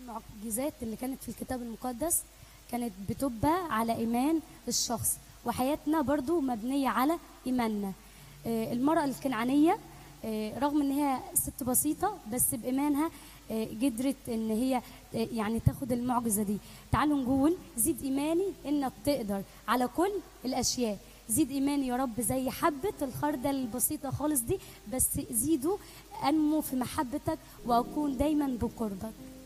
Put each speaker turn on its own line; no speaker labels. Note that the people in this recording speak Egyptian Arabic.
المعجزات اللي كانت في الكتاب المقدس كانت بتبقى على إيمان الشخص وحياتنا برضو مبنية على إيماننا آه، المرأة الكنعانية آه، رغم ان هي ست بسيطة بس بإيمانها آه، قدرت ان هي آه، يعني تاخد المعجزة دي تعالوا نقول زيد إيماني انك تقدر على كل الأشياء زيد إيماني يا رب زي حبة الخردل البسيطة خالص دي بس زيدوا أنمو في محبتك وأكون دايما بقربك